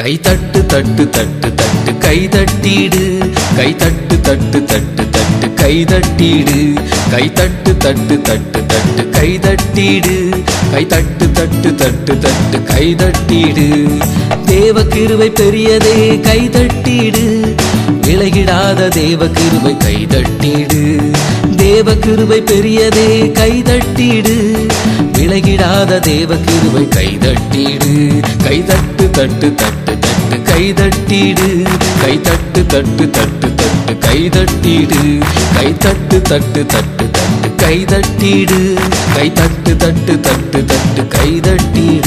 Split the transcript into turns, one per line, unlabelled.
கை தட்டு தட்டு தட்டு தட்டு கை தட்டிடு கை தட்டு தட்டு தட்டு தட்டு கை தட்டிடு கை தட்டு தட்டு தட்டு தட்டு கை தட்டிடு கை தட்டு தட்டு தட்டு தட்டு கை தட்டிடு தேவ கிருபை பெரியதே கை தட்டிடு விலகிடாத தேவ கிருபை கை தட்டிடு தேவ கிருபை பெரியதே கை தட்டிடு விலகிடாத தேவ கிருபை கை தட்டிடு கை தட்டு தட்டு தட்டு தட்டு கை தட்டிடு கை தட்டு தட்டு தட்டு தட்டு கை தட்டிடு கை தட்டு தட்டு தட்டு தட்டு கை தட்டிடு கை தட்டு தட்டு தட்டு தட்டு கை தட்டிடு